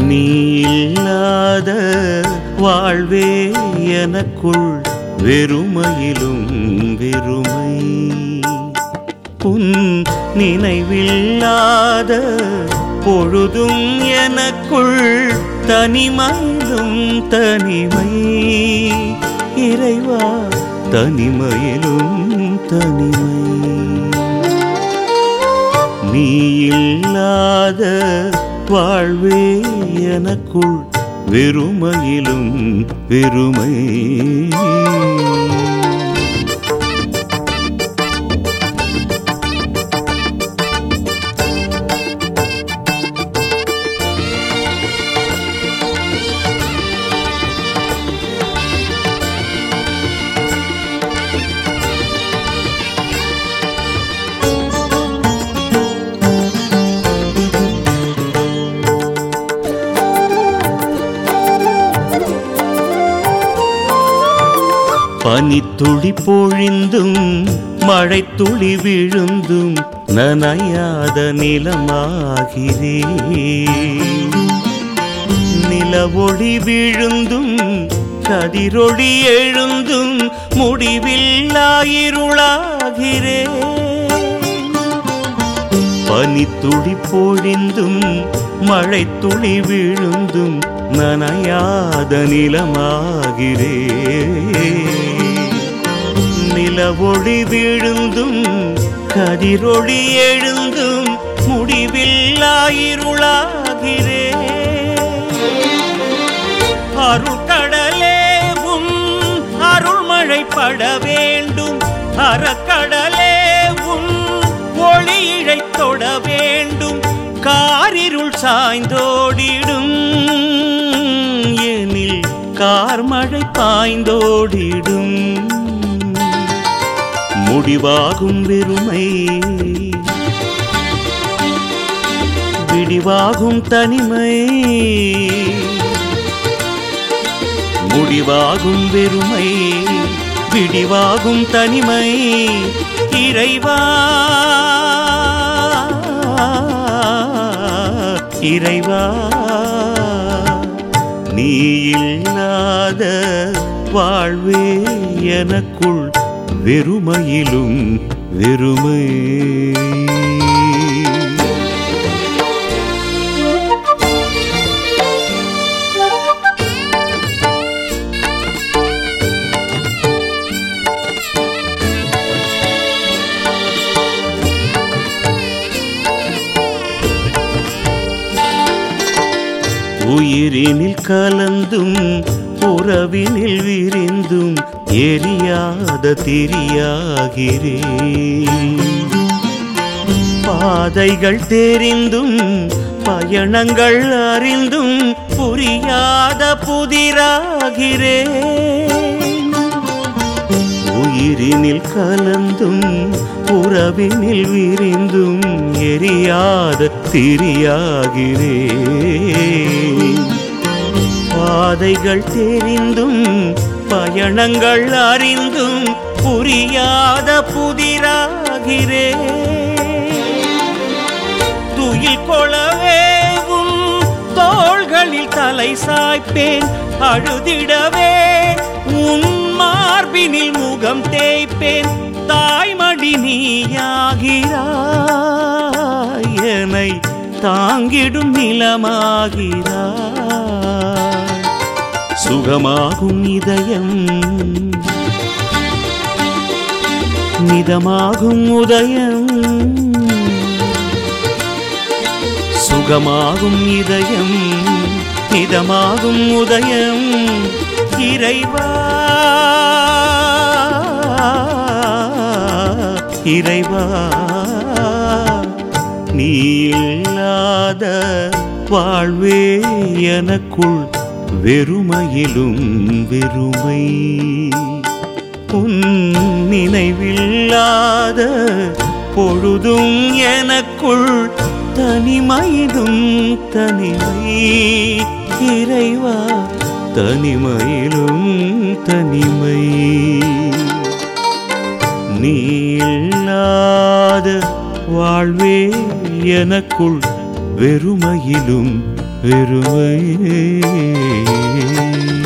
நீ இல்லாத வாழ்வே எனக்குள் வெறுமையிலும் வெறுமை உன் நினைவில்லாத பொழுதும் எனக்குள் தனிமையிலும் தனிமை இறைவா தனிமையிலும் தனிமை நீ இல்லாத வாழ்வே எனக்குள் வெறுமையிலும் வெறுமை பனித்துளி பொழிந்தும் மழை துளி விழுந்தும் நனையாத நிலமாகிறே நிலவொளி விழுந்தும் கதிரொளி எழுந்தும் முடிவில்லாயிருளாகிறே பனித்துளி பொழிந்தும் மழை துளி விழுந்தும் நனையாத நிலமாகிறே நிலவொளி விழுந்தும் கதிரொளி எழுந்தும் முடிவில்லாயிருளாகிறே அருள்கடலே உன் அருள்மழை பட வேண்டும் அறக்கடலே உன் ஒளி இழைத் தொட வேண்டும் காரிருள் சாய்ந்தோடிடும் எனில் கார்மழை பாய்ந்தோடிடும் முடிவாகும் வெறுமை விடிவாகும் தனிமை முடிவாகும் வெறுமை விடிவாகும் தனிமை இறைவா இறைவா நீ இல்லாத வாழ்வே எனக்குள் வெறுமையிலும் வெறுமை உயிரினில் கலந்தும் உறவினில் விரிந்தும் எரியாத திரியாகிறேன் பாதைகள் தெரிந்தும் பயணங்கள் அறிந்தும் புரியாத புதிராகிறேன் உயிரினில் கலந்தும் உறவினில் விரிந்தும் எரியாத திரியாகிறேன் பாதைகள் தெரிந்தும் பயணங்கள் அறிந்தும் புரியாத புதிராகிறேன் துயில் கொளவே உன் தோள்களில் தலை சாய்ப்பேன் அழுதிடவே உன் மார்பினில் முகம் தேய்ப்பேன் தாய்மடி நீயாகிறாய் என்னை தாங்கிடும் நிலமாகிறாய் சுகமாகும் இதயம் மிதமாகும் உதயம் சுகமாகும் இதயம் மிதமாகும் உதயம் இறைவா இறைவா நீ இல்லாத வாழ்வே எனக்குள் வெறுமையிலும் வெறுமை உன் நினைவில்லாத பொழுதும் எனக்குள் தனிமையிலும் தனிமை இறைவா தனிமையிலும் தனிமை நீ இல்லாத வாழ்வே எனக்குள் வெறுமையிலும் வெறுமை